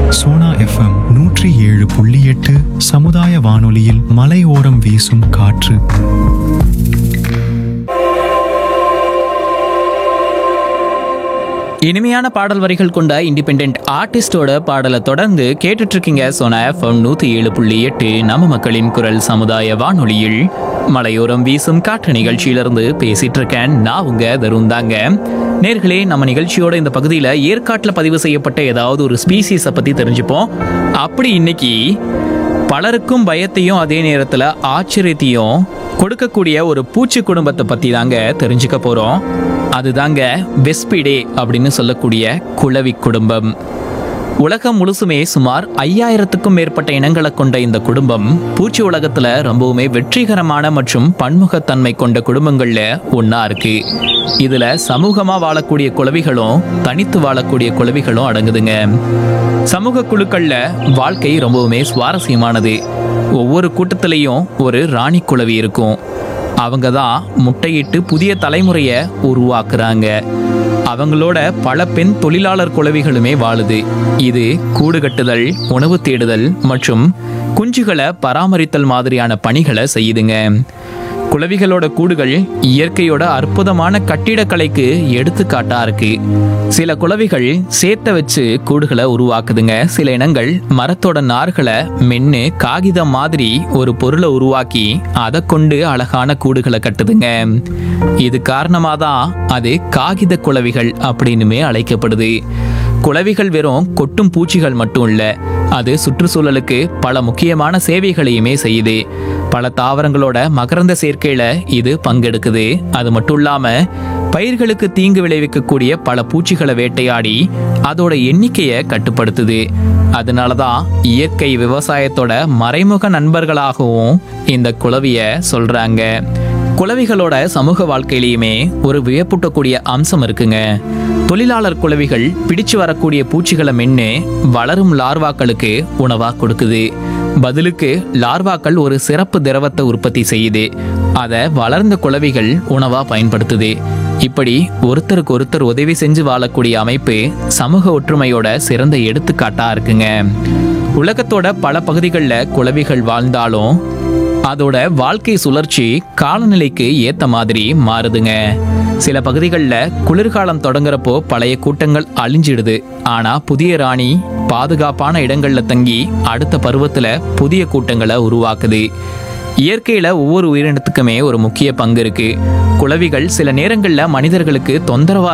Sona FM நூற்றி ஏழு புள்ளி எட்டு சமுதாய வானொலியில் மலையோரம் வீசும் காற்று இனிமையான பாடல் வரிகள் கொண்ட இண்டிபெண்ட் ஆர்டிஸ்டோட பாடலை தொடர்ந்து கேட்டுட்டு இருக்கீங்க சோனா எஃப்எம் நூத்தி ஏழு புள்ளி எட்டு நம்ம மக்களின் குரல் சமுதாய வானொலியில் மலையோரம் வீசும் காற்று நிகழ்ச்சியிலிருந்து பேசிட்டு இருக்கேன் நான் உங்க தருண் தாங்க நேர்களே நம்ம நிகழ்ச்சியோட இந்த பகுதியில் ஏற்காட்டில் பதிவு செய்யப்பட்ட ஏதாவது ஒரு ஸ்பீசிஸை பத்தி தெரிஞ்சுப்போம் அப்படி இன்னைக்கு பலருக்கும் பயத்தையும் அதே நேரத்தில் ஆச்சரியத்தையும் கொடுக்கக்கூடிய ஒரு பூச்சி குடும்பத்தை பற்றி தாங்க தெரிஞ்சுக்க போகிறோம் அதுதாங்க வெஸ்பிடே அப்படின்னு சொல்லக்கூடிய குளவி குடும்பம் உலகம் முழுசுமே சுமார் ஐயாயிரத்துக்கும் மேற்பட்ட இனங்களை கொண்ட இந்த குடும்பம் பூச்சி உலகத்துல ரொம்பவுமே வெற்றிகரமான மற்றும் பன்முகத்தன்மை கொண்ட குடும்பங்கள்ல ஒண்ணா இருக்கு இதுல சமூகமா வாழக்கூடிய குளவிகளும் தனித்து வாழக்கூடிய குளவிகளும் அடங்குதுங்க சமூக குழுக்கள்ல வாழ்க்கை ரொம்பவுமே சுவாரஸ்யமானது ஒவ்வொரு கூட்டத்திலையும் ஒரு ராணி குளவி இருக்கும் அவங்க தான் முட்டையிட்டு புதிய தலைமுறையை உருவாக்குறாங்க அவங்களோட பல பெண் தொழிலாளர் குளவிகளுமே வாழுது இது கூடு கட்டுதல் உணவு தேடுதல் மற்றும் குஞ்சுகளை பராமரித்தல் மாதிரியான பணிகளை செய்யுதுங்க குளவிகளோட கூடுகள் இயற்கையோட அற்புதமான கட்டிடக்கலைக்கு எடுத்துக்காட்டா இருக்கு சில குளவிகள் சேர்த்த வச்சு கூடுகளை உருவாக்குதுங்க சில இனங்கள் மரத்தோட நார்களை மென்னு காகிதம் மாதிரி ஒரு பொருளை உருவாக்கி அதை கொண்டு அழகான கூடுகளை கட்டுதுங்க இது காரணமாக தான் அது காகித குளவிகள் அப்படின்னுமே அழைக்கப்படுது குளவிகள் வெறும் கொட்டும் பூச்சிகள் மட்டும் இல்ல அது சுற்றுச்சூழலுக்கு பல முக்கியமான சேவைகளையுமே செய்யுது பல தாவரங்களோட மகரந்த சேர்க்கையில இது பங்கெடுக்குது அது மட்டும் இல்லாம பயிர்களுக்கு தீங்கு விளைவிக்கக்கூடிய பல பூச்சிகளை வேட்டையாடி அதோட எண்ணிக்கையை கட்டுப்படுத்துது அதனால தான் இயற்கை விவசாயத்தோட மறைமுக நண்பர்களாகவும் இந்த குளவிய சொல்றாங்க குளவிகளோட சமூக வாழ்க்கையிலையுமே ஒரு வியப்பூட்டக்கூடிய அம்சம் இருக்குங்க தொழிலாளர் குளவிகள் பிடிச்சு வரக்கூடிய பூச்சிகளை மென்னு வளரும் லார்வாக்களுக்கு உணவா கொடுக்குது பதிலுக்கு லார்வாக்கள் ஒரு சிறப்பு திரவத்தை உற்பத்தி செய்யுது அதை வளர்ந்த குளவிகள் உணவா பயன்படுத்துது இப்படி ஒருத்தருக்கு ஒருத்தர் உதவி செஞ்சு வாழக்கூடிய அமைப்பு சமூக ஒற்றுமையோட சிறந்த எடுத்துக்காட்டா இருக்குங்க உலகத்தோட பல பகுதிகளில் குளவிகள் வாழ்ந்தாலும் அதோட வாழ்க்கை சுழற்சி காலநிலைக்கு ஏத்த மாதிரி மாறுதுங்க சில பகுதிகளில் குளிர்காலம் தொடங்குறப்போ பழைய கூட்டங்கள் அழிஞ்சிடுது ஆனா புதிய ராணி பாதுகாப்பான இடங்கள்ல தங்கி அடுத்த பருவத்துல புதிய கூட்டங்களை உருவாக்குது இயற்கையில ஒவ்வொரு உயிரினத்துக்குமே ஒரு முக்கிய பங்கு இருக்கு குளவிகள் சில நேரங்கள்ல மனிதர்களுக்கு தொந்தரவா